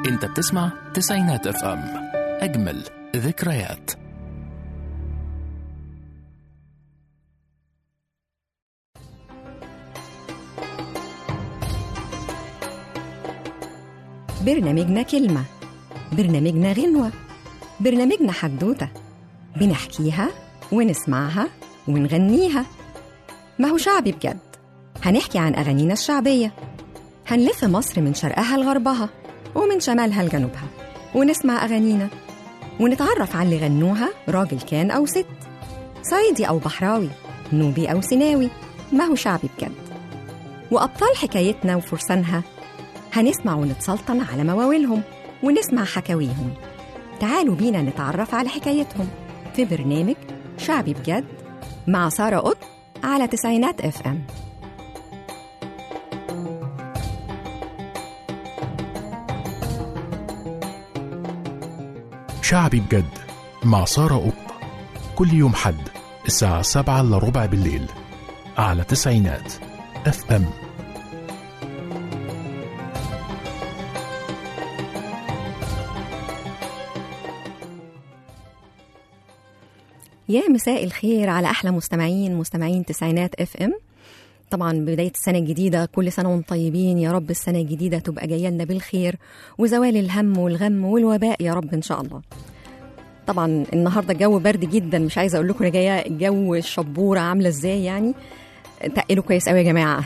انت بتسمع تسعينات اف ام اجمل ذكريات برنامجنا كلمة برنامجنا غنوة برنامجنا حدوتة بنحكيها ونسمعها ونغنيها ما هو شعبي بجد هنحكي عن أغانينا الشعبية هنلف مصر من شرقها لغربها ومن شمالها لجنوبها ونسمع أغانينا ونتعرف على اللي غنوها راجل كان أو ست صعيدي أو بحراوي نوبي أو سيناوي ما هو شعبي بجد وأبطال حكايتنا وفرسانها هنسمع ونتسلطن على مواويلهم ونسمع حكاويهم تعالوا بينا نتعرف على حكايتهم في برنامج شعبي بجد مع سارة قط على تسعينات اف ام شعبي بجد مع سارة قط كل يوم حد الساعة سبعة إلا ربع بالليل على تسعينات اف ام يا مساء الخير على احلى مستمعين مستمعين تسعينات اف ام طبعا بداية السنة الجديدة كل سنة وانتم طيبين يا رب السنة الجديدة تبقى جاية لنا بالخير وزوال الهم والغم والوباء يا رب إن شاء الله طبعا النهاردة الجو برد جدا مش عايزة أقول لكم أنا جاية الجو الشبورة عاملة إزاي يعني تقلوا كويس قوي يا جماعة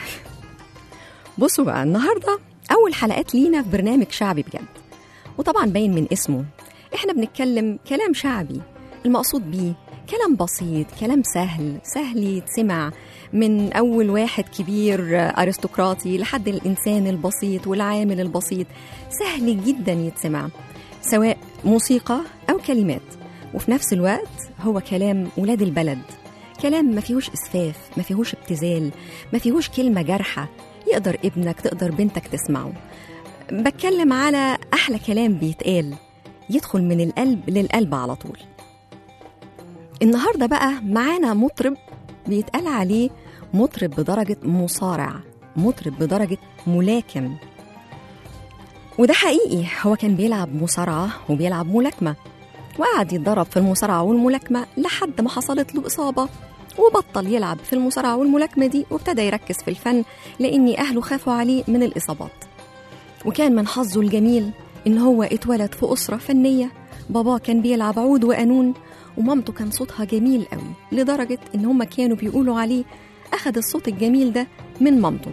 بصوا بقى النهاردة أول حلقات لينا في برنامج شعبي بجد وطبعا باين من اسمه احنا بنتكلم كلام شعبي المقصود بيه كلام بسيط كلام سهل سهل يتسمع من أول واحد كبير أرستقراطي لحد الإنسان البسيط والعامل البسيط سهل جدا يتسمع سواء موسيقى أو كلمات وفي نفس الوقت هو كلام ولاد البلد كلام ما فيهوش إسفاف ما فيهوش ابتذال ما فيهوش كلمة جارحة يقدر ابنك تقدر بنتك تسمعه بتكلم على أحلى كلام بيتقال يدخل من القلب للقلب على طول النهاردة بقى معانا مطرب بيتقال عليه مطرب بدرجة مصارع مطرب بدرجة ملاكم وده حقيقي هو كان بيلعب مصارعة وبيلعب ملاكمة وقعد يتدرب في المصارعة والملاكمة لحد ما حصلت له إصابة وبطل يلعب في المصارعة والملاكمة دي وابتدى يركز في الفن لأن أهله خافوا عليه من الإصابات وكان من حظه الجميل إن هو اتولد في أسرة فنية باباه كان بيلعب عود وقانون ومامته كان صوتها جميل قوي لدرجة إن هما كانوا بيقولوا عليه أخد الصوت الجميل ده من مامته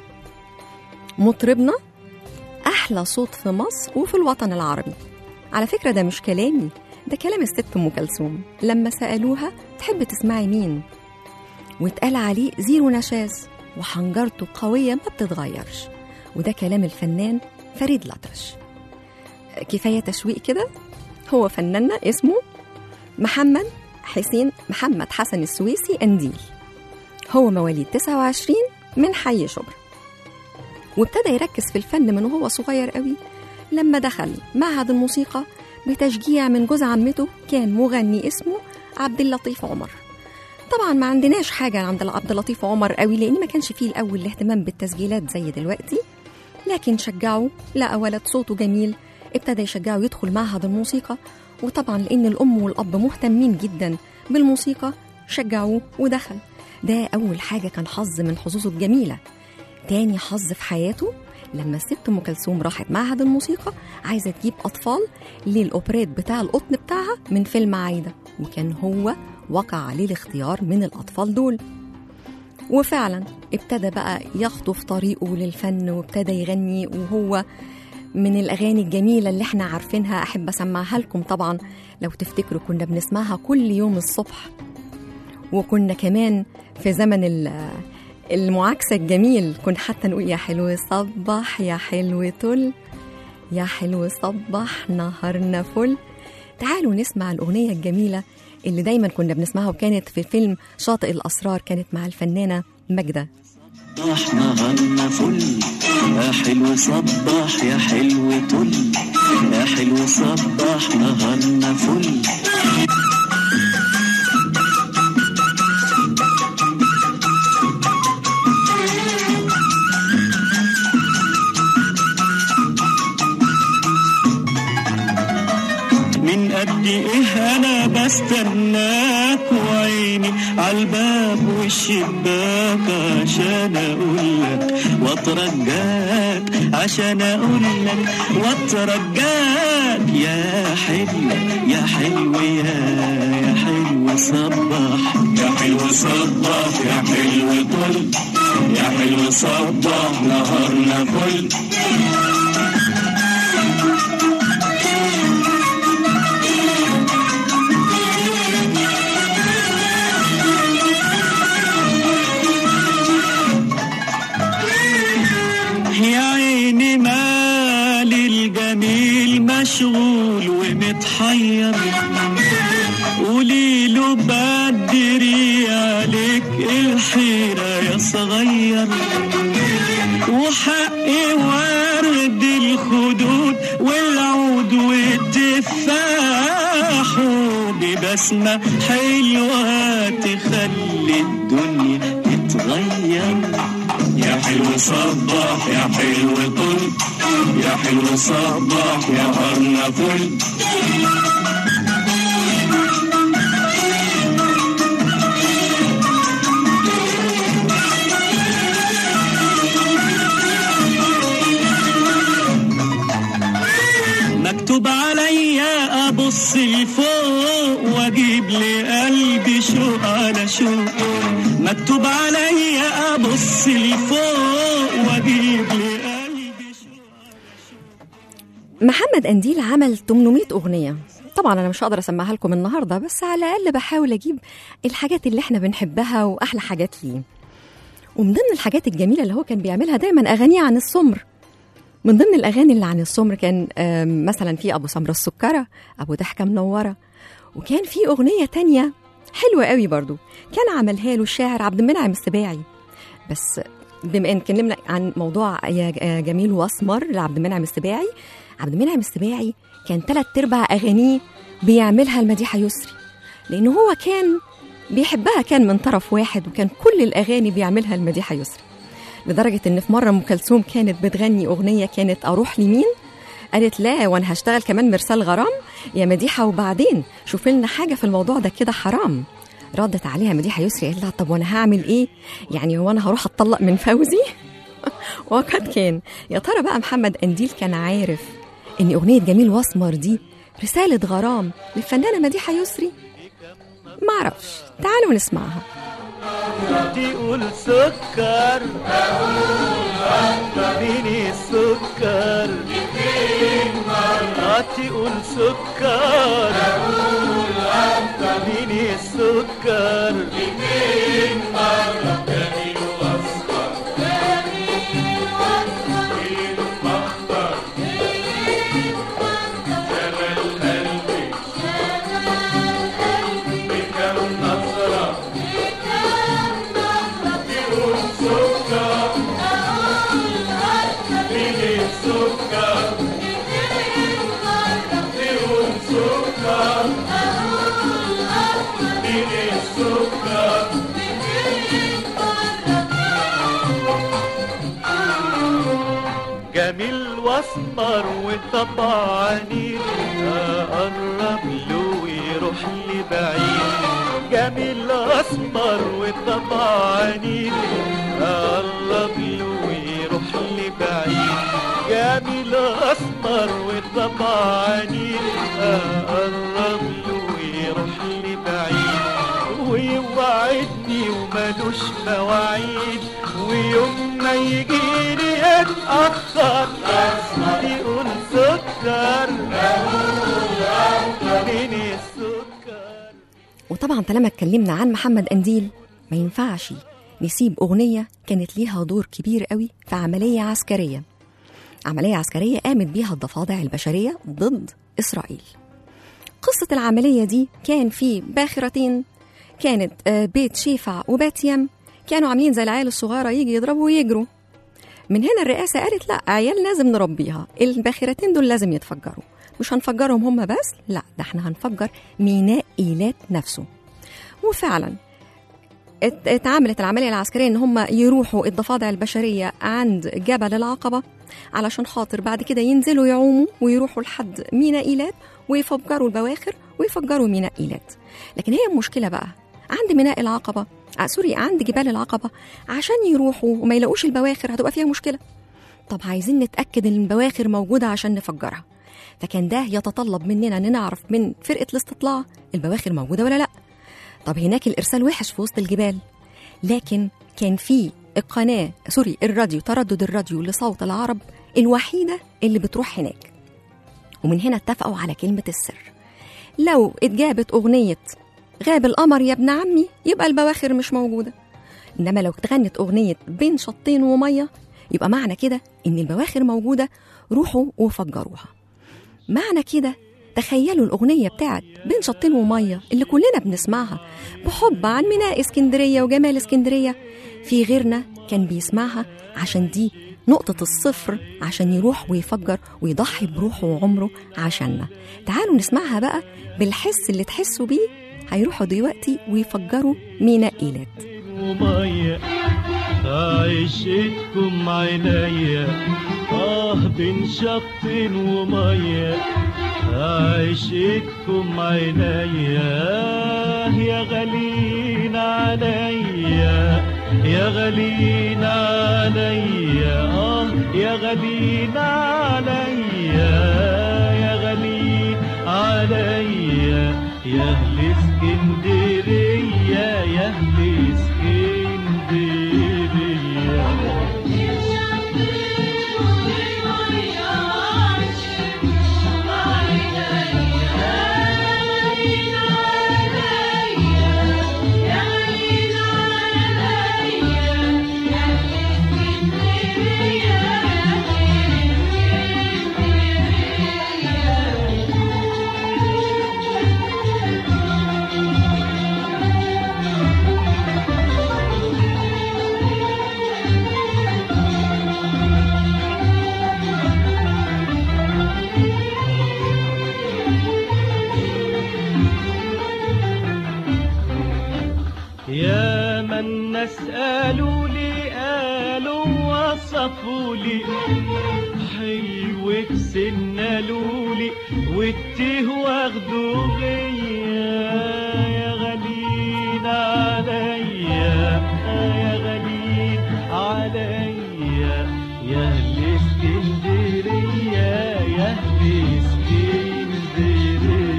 مطربنا أحلى صوت في مصر وفي الوطن العربي على فكرة ده مش كلامي ده كلام الست أم كلثوم لما سألوها تحب تسمعي مين واتقال عليه زيرو نشاز وحنجرته قوية ما بتتغيرش وده كلام الفنان فريد الأطرش كفاية تشويق كده هو فناننا اسمه محمد حسين محمد حسن السويسي أنديل هو مواليد 29 من حي شبرا وابتدى يركز في الفن من وهو صغير قوي لما دخل معهد الموسيقى بتشجيع من جوز عمته كان مغني اسمه عبد اللطيف عمر طبعا ما عندناش حاجة عند عبد اللطيف عمر قوي لأن ما كانش فيه الأول الاهتمام بالتسجيلات زي دلوقتي لكن شجعه لقى ولد صوته جميل ابتدى يشجعه يدخل معهد الموسيقى وطبعا لأن الأم والأب مهتمين جدا بالموسيقى شجعوه ودخل ده أول حاجة كان حظ من حظوظه الجميلة تاني حظ في حياته لما الست أم كلثوم راحت معهد الموسيقى عايزة تجيب أطفال للأوبريت بتاع القطن بتاعها من فيلم عايدة وكان هو وقع عليه الاختيار من الأطفال دول وفعلا ابتدى بقى يخطف طريقه للفن وابتدى يغني وهو من الأغاني الجميلة اللي احنا عارفينها أحب أسمعها لكم طبعا لو تفتكروا كنا بنسمعها كل يوم الصبح وكنا كمان في زمن المعاكسة الجميل كنا حتى نقول يا حلو صبح يا حلو طل يا حلو صبح نهارنا فل تعالوا نسمع الأغنية الجميلة اللي دايما كنا بنسمعها وكانت في فيلم شاطئ الأسرار كانت مع الفنانة ماجدة صبح نهارنا فل يا حلو صبح يا حلو طل يا حلو صبح نهارنا فل ايه انا بستناك وعيني عالباب والشباك عشان اقولك واترجاك عشان اقولك واترجاك يا حلو يا حلو يا يا حلو صباح يا حلو صباح يا حلو طل يا حلو صباح نهارنا فل يا عيني مالي الجميل مشغول ومتحير قولي له بدري عليك الحيرة يا صغير وحقي ورد الخدود والعود والتفاح ببسمة حلوة تخلي الدنيا تتغير يا حلو صباح يا حلو طل يا حلو صباح يا هرنا فل مكتوب عليا ابص لفوق واجيب لقلبي شوق على شوق مكتوب عليا ابص لفوق واجيب لقلبي شوق محمد قنديل عمل 800 أغنية طبعا أنا مش هقدر أسمعها لكم النهاردة بس على الأقل بحاول أجيب الحاجات اللي احنا بنحبها وأحلى حاجات ليه ومن ضمن الحاجات الجميلة اللي هو كان بيعملها دايما أغانيه عن السمر من ضمن الأغاني اللي عن السمر كان آم، مثلا في أبو سمرة السكرة أبو ضحكة منورة وكان في أغنية تانية حلوة قوي برضو كان عملها له الشاعر عبد المنعم السباعي بس بما ان اتكلمنا عن موضوع يا يا جميل واسمر لعبد المنعم السباعي عبد المنعم السباعي كان ثلاث ارباع اغانيه بيعملها المديحه يسري لان هو كان بيحبها كان من طرف واحد وكان كل الاغاني بيعملها المديحه يسري لدرجه ان في مره ام كلثوم كانت بتغني اغنيه كانت اروح لمين قالت لا وانا هشتغل كمان مرسال غرام يا مديحه وبعدين شوف لنا حاجه في الموضوع ده كده حرام ردت عليها مديحه يسري قالت لها طب وانا هعمل ايه يعني هو انا هروح اتطلق من فوزي وقد كان يا ترى بقى محمد قنديل كان عارف ان اغنيه جميل واسمر دي رساله غرام للفنانه مديحه يسري معرفش تعالوا نسمعها تقول سكر اديني السكر آه تقول سكر اديني السكر جميل واسمر وطبع عنيد اقرب له ويروح لي بعيد جميل اسمر وطبع عنيد اقرب له ويروح لي بعيد جميل اسمر وطبع عنيد اقرب له ويروح لي بعيد ويوعدني وملوش مواعيد ويوم ما يجيني اتأخر يقول سكر اديني السكر وطبعا طالما اتكلمنا عن محمد قنديل ما ينفعش نسيب أغنية كانت ليها دور كبير قوي في عملية عسكرية عملية عسكرية قامت بيها الضفادع البشرية ضد إسرائيل قصة العملية دي كان في باخرتين كانت آه، بيت شيفع وبيت يم كانوا عاملين زي العيال الصغيرة يجي يضربوا ويجروا من هنا الرئاسة قالت لا عيال لازم نربيها الباخرتين دول لازم يتفجروا مش هنفجرهم هم بس لا ده احنا هنفجر ميناء إيلات نفسه وفعلا ات- اتعاملت العملية العسكرية ان هم يروحوا الضفادع البشرية عند جبل العقبة علشان خاطر بعد كده ينزلوا يعوموا ويروحوا لحد ميناء إيلات ويفجروا البواخر ويفجروا ميناء إيلات لكن هي المشكلة بقى عند ميناء العقبة آه سوري عند جبال العقبة عشان يروحوا وما يلاقوش البواخر هتبقى فيها مشكلة طب عايزين نتأكد إن البواخر موجودة عشان نفجرها فكان ده يتطلب مننا إن نعرف من فرقة الاستطلاع البواخر موجودة ولا لأ طب هناك الإرسال وحش في وسط الجبال لكن كان في القناة سوري الراديو تردد الراديو لصوت العرب الوحيدة اللي بتروح هناك ومن هنا اتفقوا على كلمة السر لو اتجابت أغنية غاب القمر يا ابن عمي يبقى البواخر مش موجودة إنما لو اتغنت أغنية بين شطين ومية يبقى معنى كده إن البواخر موجودة روحوا وفجروها معنى كده تخيلوا الأغنية بتاعت بين شطين ومية اللي كلنا بنسمعها بحب عن ميناء اسكندرية وجمال اسكندرية في غيرنا كان بيسمعها عشان دي نقطة الصفر عشان يروح ويفجر ويضحي بروحه وعمره عشاننا تعالوا نسمعها بقى بالحس اللي تحسوا بيه هيروحوا دلوقتي ويفجروا ميناء إيلات ومية عيشتكم عينيا اه بين شط ومية عيشتكم عينيا يا غالين عليا يا غالين عليا اه يا غالين عليا يا غالين عليا يا اهل اسكندريه يا اهل اسكندريه يا من الناس قالوا لي قالوا وصفوا لي حلو سنالوا لي والتيه واخدوا غيا يا غالين عليا يا غالين عليا يا اهل اسكندريه يا اهل اسكندريه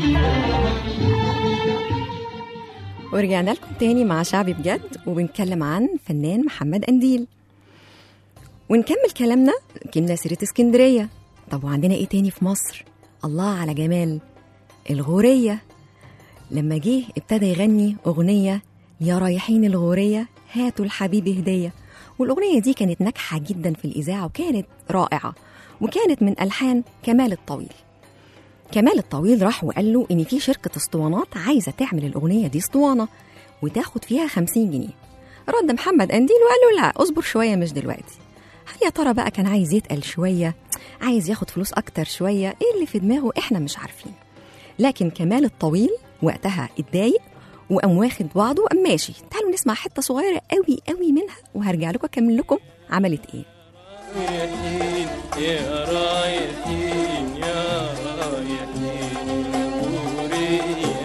ورجعنا لكم تاني مع شعبي بجد وبنتكلم عن فنان محمد قنديل ونكمل كلامنا جبنا سيرة اسكندرية طب وعندنا ايه تاني في مصر الله على جمال الغورية لما جه ابتدى يغني أغنية يا رايحين الغورية هاتوا الحبيب هدية والأغنية دي كانت ناجحة جدا في الإذاعة وكانت رائعة وكانت من ألحان كمال الطويل كمال الطويل راح وقال له إن في شركة اسطوانات عايزة تعمل الأغنية دي اسطوانة وتاخد فيها 50 جنيه رد محمد قنديل وقال له لا اصبر شوية مش دلوقتي هل يا ترى بقى كان عايز يتقل شوية عايز ياخد فلوس أكتر شوية إيه اللي في دماغه إحنا مش عارفين لكن كمال الطويل وقتها اتضايق وقام واخد بعضه وقام ماشي تعالوا نسمع حتة صغيرة قوي قوي منها وهرجع لكم أكمل لكم عملت إيه رايحين يا رايحين يا رايحين الغورية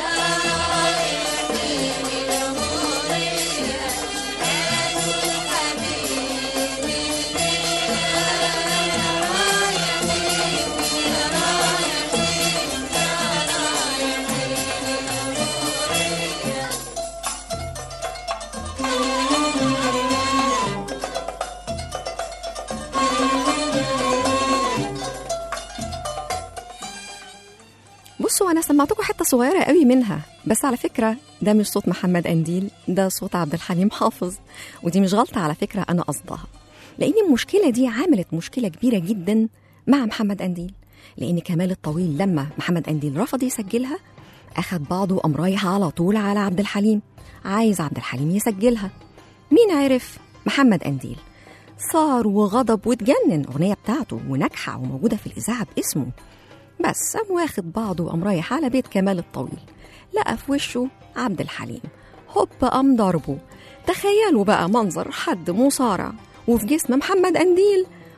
بصوا انا سمعتكم حته صغيره قوي منها بس على فكره ده مش صوت محمد قنديل ده صوت عبد الحليم حافظ ودي مش غلطه على فكره انا قصدها لان المشكله دي عملت مشكله كبيره جدا مع محمد قنديل لان كمال الطويل لما محمد قنديل رفض يسجلها اخد بعضه وقام رايح على طول على عبد الحليم عايز عبد الحليم يسجلها مين عرف محمد قنديل صار وغضب واتجنن اغنيه بتاعته وناجحه وموجوده في الاذاعه باسمه بس قام واخد بعضه وقام رايح على بيت كمال الطويل لقى في وشه عبد الحليم هوب قام ضربه تخيلوا بقى منظر حد مصارع وفي جسم محمد قنديل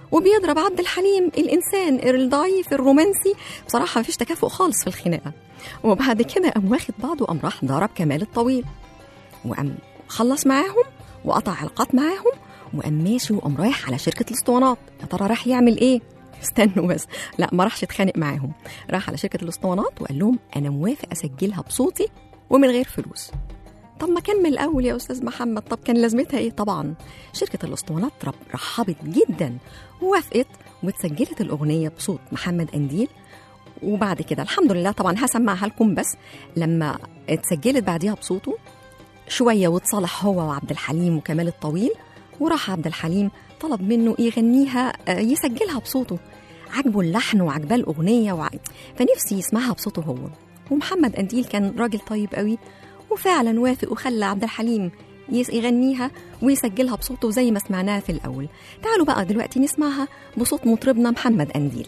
وبيضرب عبد الحليم الانسان الضعيف الرومانسي بصراحه مفيش تكافؤ خالص في الخناقه وبعد كده قام واخد بعضه قام راح ضرب كمال الطويل وقام خلص معاهم وقطع علاقات معاهم وقام ماشي وقام رايح على شركه الاسطوانات يا ترى راح يعمل ايه استنوا بس لا ما راحش يتخانق معاهم راح على شركه الاسطوانات وقال لهم انا موافق اسجلها بصوتي ومن غير فلوس طب ما كمل الاول يا استاذ محمد طب كان لازمتها ايه طبعا شركه الاسطوانات رب- رحبت جدا ووافقت واتسجلت الاغنيه بصوت محمد انديل وبعد كده الحمد لله طبعا هسمعها لكم بس لما اتسجلت بعديها بصوته شويه واتصالح هو وعبد الحليم وكمال الطويل وراح عبد الحليم طلب منه يغنيها آه، يسجلها بصوته عجبه اللحن وعجباه الاغنيه وع... فنفسي يسمعها بصوته هو ومحمد انديل كان راجل طيب قوي وفعلا وافق وخلى عبد الحليم يس- يغنيها ويسجلها بصوته زي ما سمعناها في الاول تعالوا بقى دلوقتي نسمعها بصوت مطربنا محمد انديل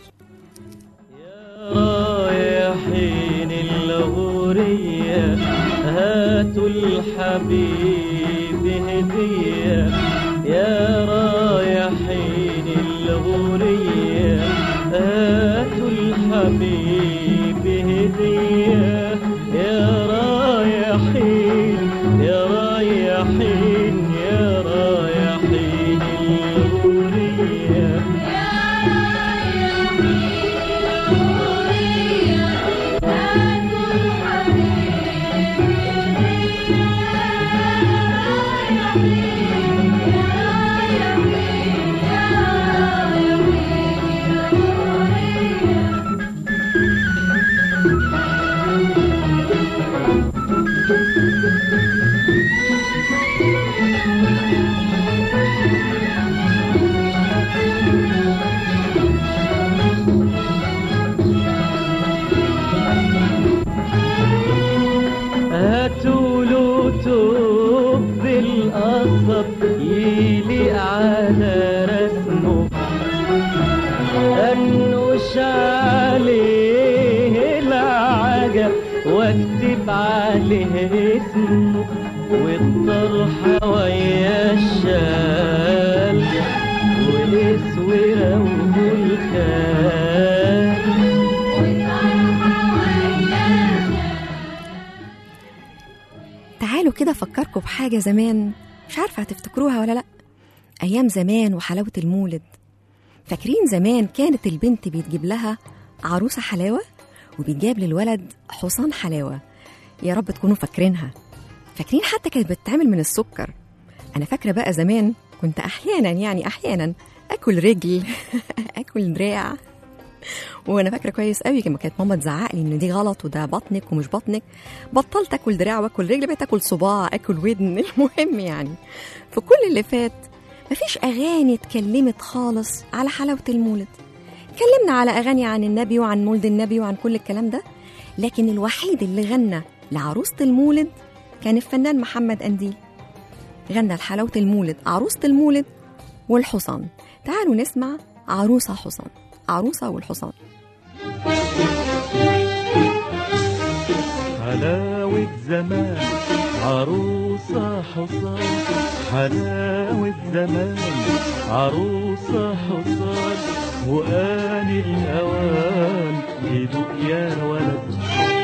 رايحين الغورية هاتوا الحبيب هدية يا رايحين الغورية هاتوا الحبيب هدية يا رايحين يا رايحين يا رايحين الغورية هاتوا له توب بالقصب يليق على رسمه انوش عليه العجب واكتب عليه اسمه والطرحة ويا الشال والاسورة والخال تعالوا كده افكركم بحاجه زمان مش عارفه هتفتكروها ولا لا ايام زمان وحلاوه المولد فاكرين زمان كانت البنت بيتجيب لها عروسه حلاوه وبيتجاب للولد حصان حلاوه يا رب تكونوا فاكرينها فاكرين حتى كانت بتتعمل من السكر انا فاكره بقى زمان كنت احيانا يعني احيانا اكل رجل اكل دراع وانا فاكره كويس قوي لما كانت ماما تزعق لي ان دي غلط وده بطنك ومش بطنك بطلت اكل دراع واكل رجل بقيت اكل صباع اكل ودن المهم يعني في كل اللي فات مفيش اغاني اتكلمت خالص على حلاوه المولد اتكلمنا على اغاني عن النبي وعن مولد النبي وعن كل الكلام ده لكن الوحيد اللي غنى لعروسه المولد كان الفنان محمد انديل غنى لحلاوه المولد عروسه المولد والحصان تعالوا نسمع عروسه حصان عروسه والحصان حلاوة زمان عروسة حصان حلاوة زمان عروسة حصان وآن الأوان يدوق يا ولد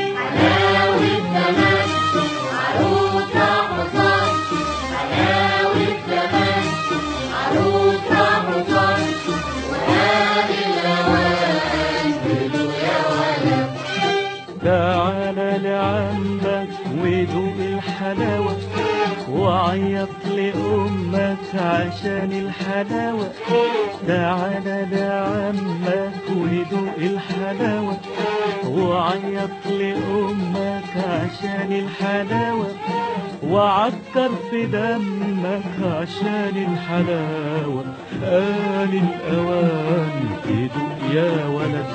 تعال لعمك ودوق الحلاوة وعيط لأمك عشان الحلاوة تعال لعمك ودوق الحلاوة وعيط لأمك عشان الحلاوة وعكر في دمك عشان الحلاوة آن الأوان تدوق يا ولد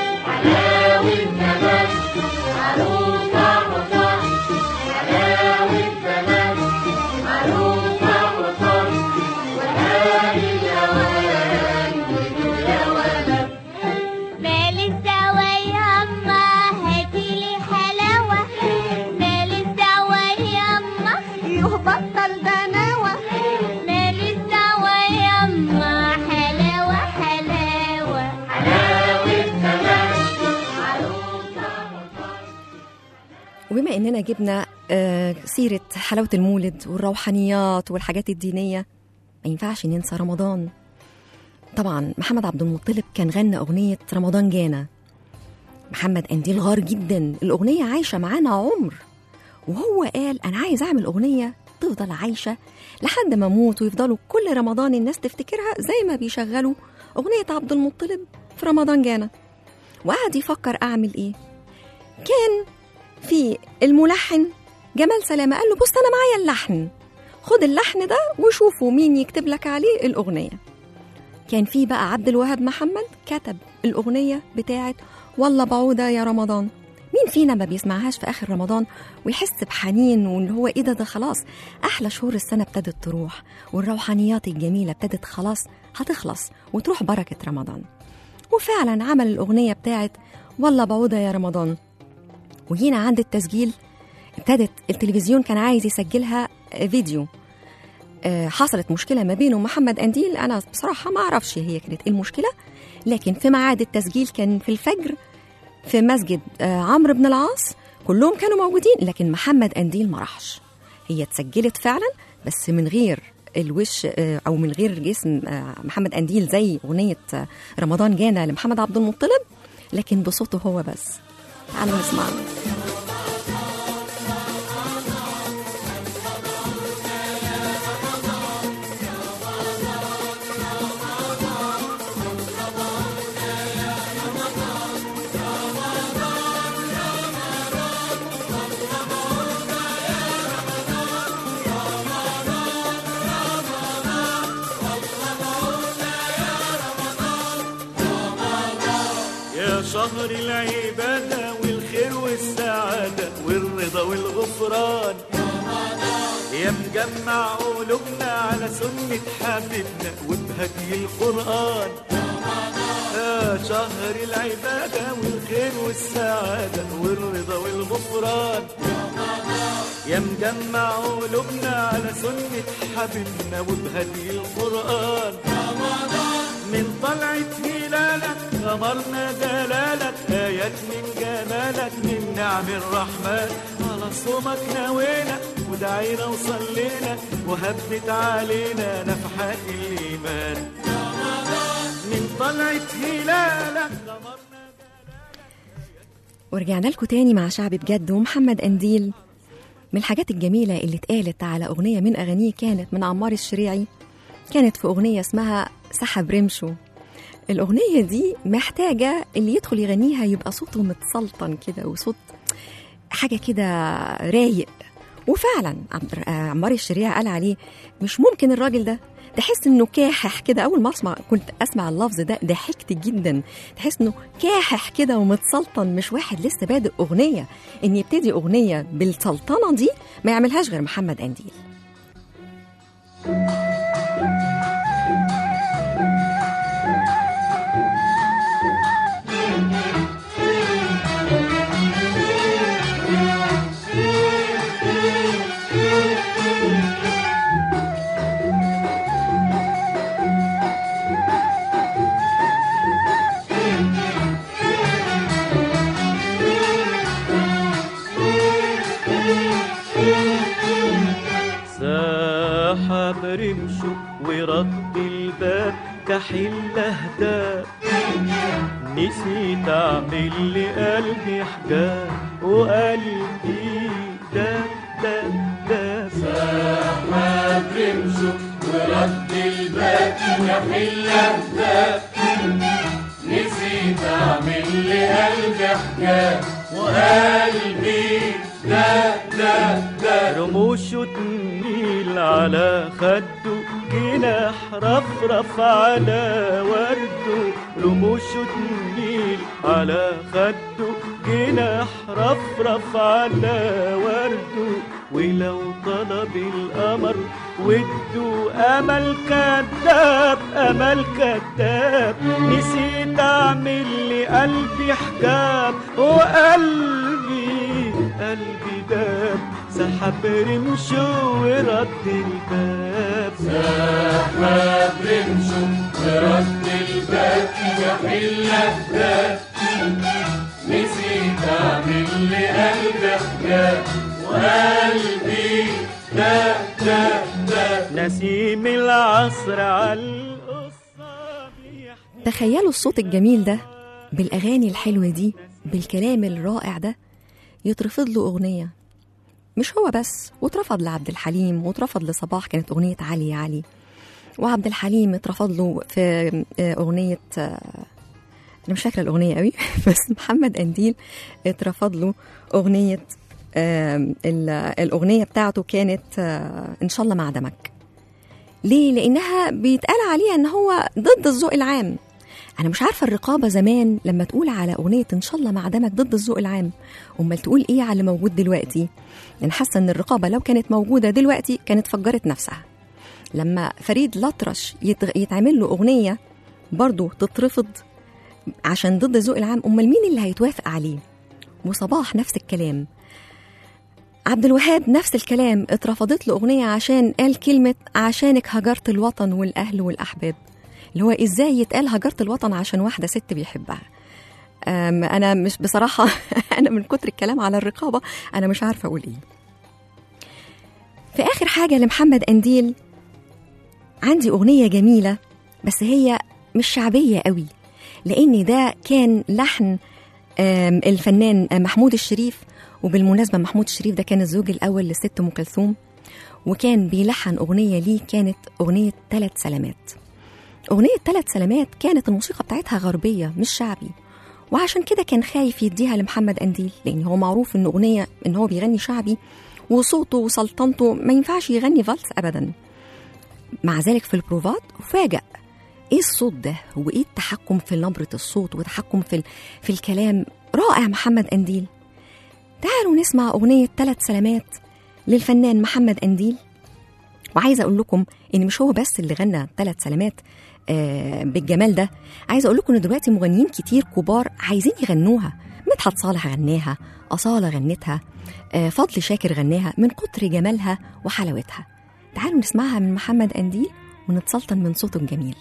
مال الدواء يما هاتيلي حلاوة مال الدواء يما يهبطل دناوة مال الدواء يما حلاوة حلاوة ما جبنا آه، سيرة حلاوة المولد والروحانيات والحاجات الدينية ما ينفعش ننسى رمضان طبعا محمد عبد المطلب كان غنى أغنية رمضان جانا محمد قنديل غار جدا الأغنية عايشة معانا عمر وهو قال أنا عايز أعمل أغنية تفضل عايشة لحد ما أموت ويفضلوا كل رمضان الناس تفتكرها زي ما بيشغلوا أغنية عبد المطلب في رمضان جانا وقعد يفكر أعمل إيه كان في الملحن جمال سلامة قال له بص أنا معايا اللحن خد اللحن ده وشوفوا مين يكتب لك عليه الأغنية كان في بقى عبد الوهاب محمد كتب الأغنية بتاعت والله بعودة يا رمضان مين فينا ما بيسمعهاش في آخر رمضان ويحس بحنين وإن هو إيه ده ده خلاص أحلى شهور السنة ابتدت تروح والروحانيات الجميلة ابتدت خلاص هتخلص وتروح بركة رمضان وفعلا عمل الأغنية بتاعت والله بعودة يا رمضان وجينا عند التسجيل ابتدت التلفزيون كان عايز يسجلها فيديو آه، حصلت مشكله ما بينه ومحمد قنديل انا بصراحه ما اعرفش هي كانت ايه المشكله لكن في ميعاد التسجيل كان في الفجر في مسجد آه، عمرو بن العاص كلهم كانوا موجودين لكن محمد قنديل ما راحش هي اتسجلت فعلا بس من غير الوش آه، او من غير جسم آه، محمد قنديل زي اغنيه آه، رمضان جانا لمحمد عبد المطلب لكن بصوته هو بس تعالوا نسمع يا شهر العبادة والخير والسعادة والرضا والغفران يا مجمع قلوبنا على سنة حبيبنا وبهدي القرآن يا شهر العبادة والخير والسعادة والرضا والغفران يا مجمع قلوبنا على سنة حبيبنا وبهدي القرآن من طلعة هلالك غمرنا دلالك آيات من جمالك من نعم الرحمن على صومك نوينا ودعينا وصلينا وهبت علينا نفحات الإيمان من طلعة هلالك غمرنا ورجعنا لكم تاني مع شعب بجد ومحمد قنديل من الحاجات الجميلة اللي اتقالت على أغنية من أغانيه كانت من عمار الشريعي كانت في أغنية اسمها سحب رمشه الأغنية دي محتاجة اللي يدخل يغنيها يبقى صوته متسلطن كده وصوت حاجة كده رايق وفعلا عبد- آه، عمار الشريعي قال عليه مش ممكن الراجل ده تحس انه كاحح كده اول ما اسمع كنت اسمع اللفظ ده ضحكت جدا تحس انه كاحح كده ومتسلطن مش واحد لسه بادئ اغنيه ان يبتدي اغنيه بالسلطنه دي ما يعملهاش غير محمد قنديل ساحب رمشه ورد الباب كحل اهداب نسيت اعمل لقلبي حجاب وقلبي داب داب داب ساحب رمشه ورد الباب كحل اهداب نسيت اعمل لقلبي حجاب وقلبي داب داب داب رموشه تميل على خده جناح رفرف على ورده رموشه تميل على خده جناح رفرف على ورده ولو طلب القمر وده امل كذاب امل كذاب نسيت اعمل لقلبي حجاب وقلبي قلبي داب سحب رمشه ورد الباب سحب رمشه ورد الباب يحل الباب نسيت اعمل لقلبي حجاب نسيم العصر على القصة بيحكي تخيلوا الصوت الجميل ده بالأغاني الحلوة دي بالكلام الرائع ده يترفض له أغنية مش هو بس واترفض لعبد الحليم واترفض لصباح كانت أغنية علي يا علي وعبد الحليم اترفض له في آه، أغنية آه، أنا مش فاكرة الأغنية قوي بس محمد أنديل اترفض له أغنية آم، ال- الأغنية بتاعته كانت آه، إن شاء الله مع دمك ليه؟ لأنها بيتقال عليها إن هو ضد الذوق العام أنا مش عارفة الرقابة زمان لما تقول على أغنية إن شاء الله مع دمك ضد الذوق العام أمال تقول إيه على اللي موجود دلوقتي؟ أنا حاسة إن الرقابة لو كانت موجودة دلوقتي كانت فجرت نفسها لما فريد الأطرش يتغ- يتعمل له أغنية برضه تترفض عشان ضد الذوق العام أمال مين اللي هيتوافق عليه؟ وصباح نفس الكلام عبد الوهاب نفس الكلام اترفضت له أغنية عشان قال كلمة عشانك هجرت الوطن والأهل والأحباب اللي هو إزاي يتقال هجرت الوطن عشان واحدة ست بيحبها أم أنا مش بصراحة أنا من كتر الكلام على الرقابة أنا مش عارفة أقول إيه في آخر حاجة لمحمد أنديل عندي أغنية جميلة بس هي مش شعبية قوي لأن ده كان لحن آم، الفنان محمود الشريف وبالمناسبة محمود الشريف ده كان الزوج الأول للست أم كلثوم وكان بيلحن أغنية ليه كانت أغنية ثلاث سلامات أغنية ثلاث سلامات كانت الموسيقى بتاعتها غربية مش شعبي وعشان كده كان خايف يديها لمحمد أنديل لأن هو معروف إن أغنية إن هو بيغني شعبي وصوته وسلطنته ما ينفعش يغني فالس أبدا مع ذلك في البروفات فاجأ ايه الصوت ده وايه التحكم في نبرة الصوت وتحكم في ال- في الكلام رائع محمد أنديل تعالوا نسمع أغنية ثلاث سلامات للفنان محمد أنديل وعايزة أقول لكم إن مش هو بس اللي غنى ثلاث سلامات آه بالجمال ده عايزة أقول لكم إن دلوقتي مغنيين كتير كبار عايزين يغنوها مدحت صالح غناها أصالة غنتها آه فضل شاكر غناها من كتر جمالها وحلاوتها تعالوا نسمعها من محمد أنديل ونتسلطن من صوته الجميل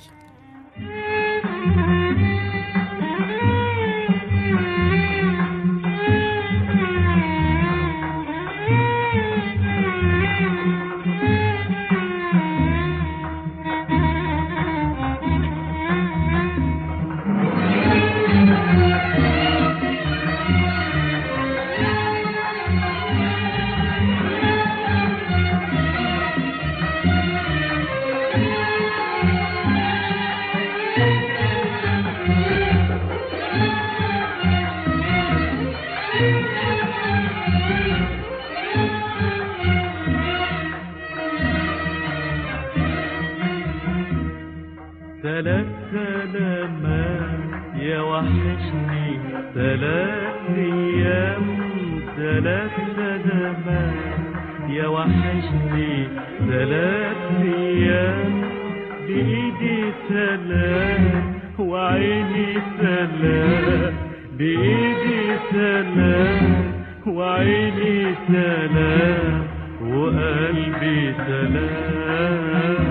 ثلاث سلامات يا وحشني ثلاث ايام ثلاث سلامات يا وحشني ثلاث ايام بايدي سلام وعيني سلام بايدي سلام وعيني سلام وقلبي سلام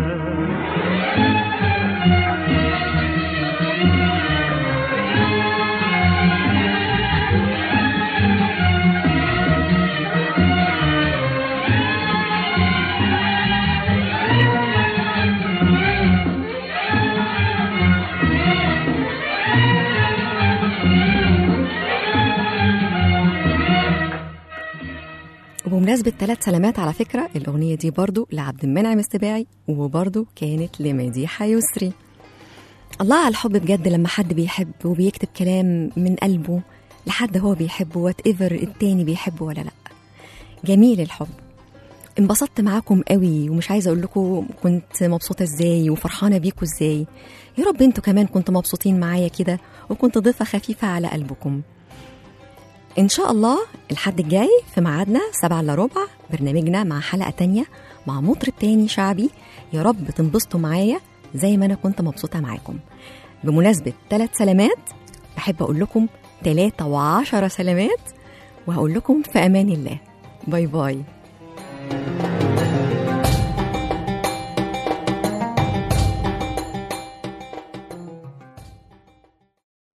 وبمناسبة ثلاث سلامات على فكرة الأغنية دي برضو لعبد المنعم السباعي وبرضو كانت لمديحة يسري الله على الحب بجد لما حد بيحب وبيكتب كلام من قلبه لحد هو بيحبه وات ايفر التاني بيحبه ولا لا جميل الحب انبسطت معاكم قوي ومش عايزه اقول لكم كنت مبسوطه ازاي وفرحانه بيكم ازاي يا رب انتوا كمان كنتوا مبسوطين معايا كده وكنت ضيفه خفيفه على قلبكم إن شاء الله الحد الجاي في ميعادنا سبعة إلا ربع برنامجنا مع حلقة تانية مع مطرب تاني شعبي يا رب تنبسطوا معايا زي ما أنا كنت مبسوطة معاكم بمناسبة ثلاث سلامات بحب أقول لكم ثلاثة وعشرة سلامات وهقول لكم في أمان الله باي باي